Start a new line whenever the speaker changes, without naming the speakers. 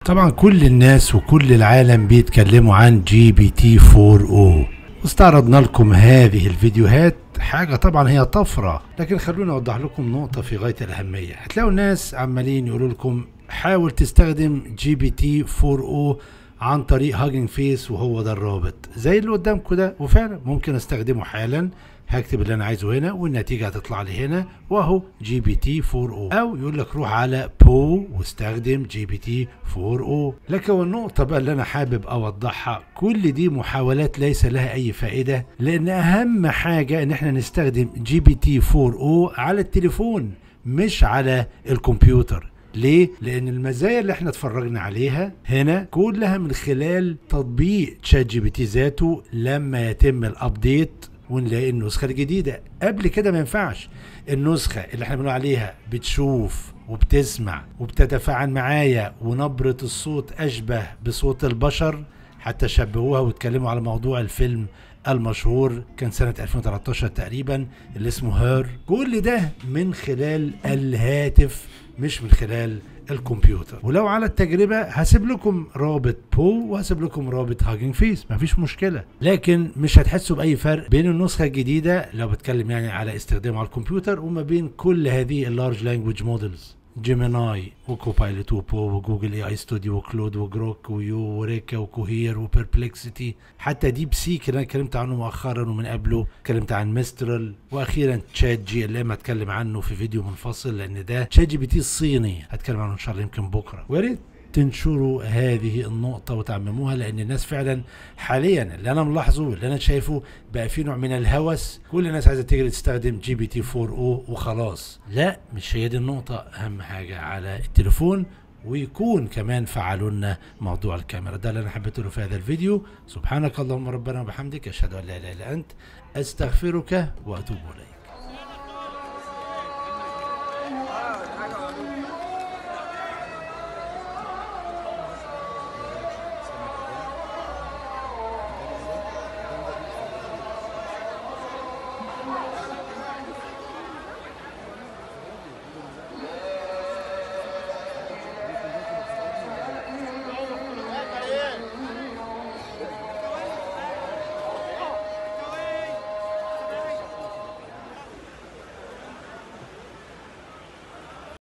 طبعا كل الناس وكل العالم بيتكلموا عن جي بي تي 4 او واستعرضنا لكم هذه الفيديوهات حاجة طبعا هي طفرة لكن خلونا أوضح لكم نقطة في غاية الأهمية هتلاقوا الناس عمالين يقولوا لكم حاول تستخدم جي بي تي 4 او عن طريق هاجنج فيس وهو ده الرابط زي اللي قدامكم ده وفعلا ممكن استخدمه حالا هكتب اللي انا عايزه هنا والنتيجه هتطلع لي هنا واهو جي بي تي 4 او او يقول لك روح على بو واستخدم جي بي تي 4 او لكن النقطه بقى اللي انا حابب اوضحها كل دي محاولات ليس لها اي فائده لان اهم حاجه ان احنا نستخدم جي بي تي 4 او على التليفون مش على الكمبيوتر ليه؟ لأن المزايا اللي احنا اتفرجنا عليها هنا كلها من خلال تطبيق تشات جي بي تي ذاته لما يتم الابديت ونلاقي النسخة الجديدة قبل كده ما ينفعش النسخة اللي احنا بنقول عليها بتشوف وبتسمع وبتتفاعل معايا ونبرة الصوت أشبه بصوت البشر حتى شبهوها واتكلموا على موضوع الفيلم المشهور كان سنة 2013 تقريبا اللي اسمه هير كل ده من خلال الهاتف مش من خلال الكمبيوتر ولو على التجربة هسيب لكم رابط بو وهسيب لكم رابط هاجنج فيس مفيش مشكلة لكن مش هتحسوا بأي فرق بين النسخة الجديدة لو بتكلم يعني على استخدامه على الكمبيوتر وما بين كل هذه اللارج لانجوج مودلز جيميناي وكوبايلوت وبو وجوجل اي اي ستوديو وكلود وجروك ويو وريكا وكوهير وبيربلكسيتي حتى ديب سيك اللي انا اتكلمت عنه مؤخرا ومن قبله اتكلمت عن ميسترال واخيرا تشات جي ال ام هتكلم عنه في فيديو منفصل لان ده تشات جي بي تي الصيني هتكلم عنه ان شاء الله يمكن بكره ويا ريت تنشروا هذه النقطة وتعمموها لأن الناس فعلا حاليا اللي أنا ملاحظه اللي أنا شايفه بقى في نوع من الهوس كل الناس عايزة تجري تستخدم جي بي تي 4 او وخلاص لا مش هي دي النقطة أهم حاجة على التليفون ويكون كمان فعلوا لنا موضوع الكاميرا ده اللي انا حبيت له في هذا الفيديو سبحانك اللهم ربنا وبحمدك اشهد ان لا اله الا انت استغفرك واتوب اليك